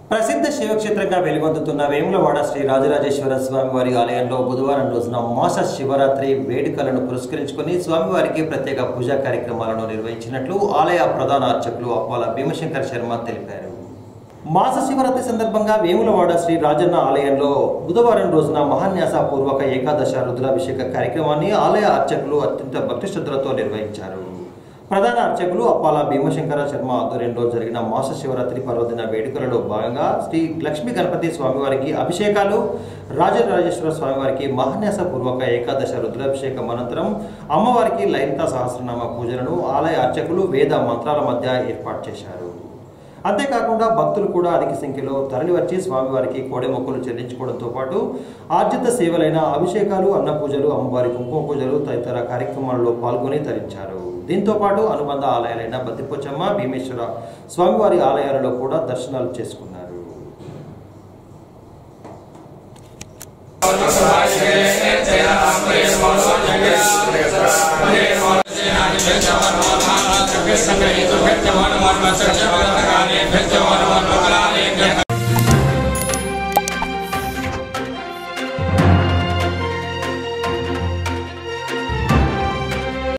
ప్రసిద్ధ శివక్షేత్రంగా వెలుగొందుతున్న వేములవాడ శ్రీ రాజరాజేశ్వర స్వామివారి ఆలయంలో బుధవారం రోజున మాస శివరాత్రి వేడుకలను పురస్కరించుకొని స్వామివారికి ప్రత్యేక పూజా కార్యక్రమాలను నిర్వహించినట్లు ఆలయ ప్రధాన అర్చకులు అప్పాల భీమశంకర్ శర్మ తెలిపారు మాస శివరాత్రి సందర్భంగా వేములవాడ శ్రీ రాజన్న ఆలయంలో బుధవారం రోజున మహాన్యాస పూర్వక ఏకాదశ రుద్రాభిషేక కార్యక్రమాన్ని ఆలయ అర్చకులు అత్యంత భక్తి శ్రద్ధలతో నిర్వహించారు ప్రధాన అర్చకులు అప్పాల భీమశంకర శర్మ ఆధ్వర్యంలో జరిగిన మాస శివరాత్రి పర్వదిన వేడుకలలో భాగంగా శ్రీ లక్ష్మీ గణపతి స్వామివారికి అభిషేకాలు రాజరాజేశ్వర స్వామివారికి మహాన్యాస పూర్వక ఏకాదశ రుద్రాభిషేకం అనంతరం అమ్మవారికి లలిత సహస్రనామ పూజలను ఆలయ అర్చకులు వేద మంత్రాల మధ్య ఏర్పాటు చేశారు అంతేకాకుండా భక్తులు కూడా అధిక సంఖ్యలో తరలివచ్చి స్వామివారికి కోడె మొక్కులు చెల్లించుకోవడంతో పాటు ఆర్జిత సేవలైన అభిషేకాలు అన్న పూజలు అమ్మవారి కుంకుమ పూజలు తదితర కార్యక్రమాల్లో పాల్గొని తరించారు దీంతో పాటు అనుబంధ ఆలయాలైన బద్దిపోచమ్మ భీమేశ్వర స్వామివారి ఆలయాలలో కూడా దర్శనాలు చేసుకున్నారు సంగ్రహీత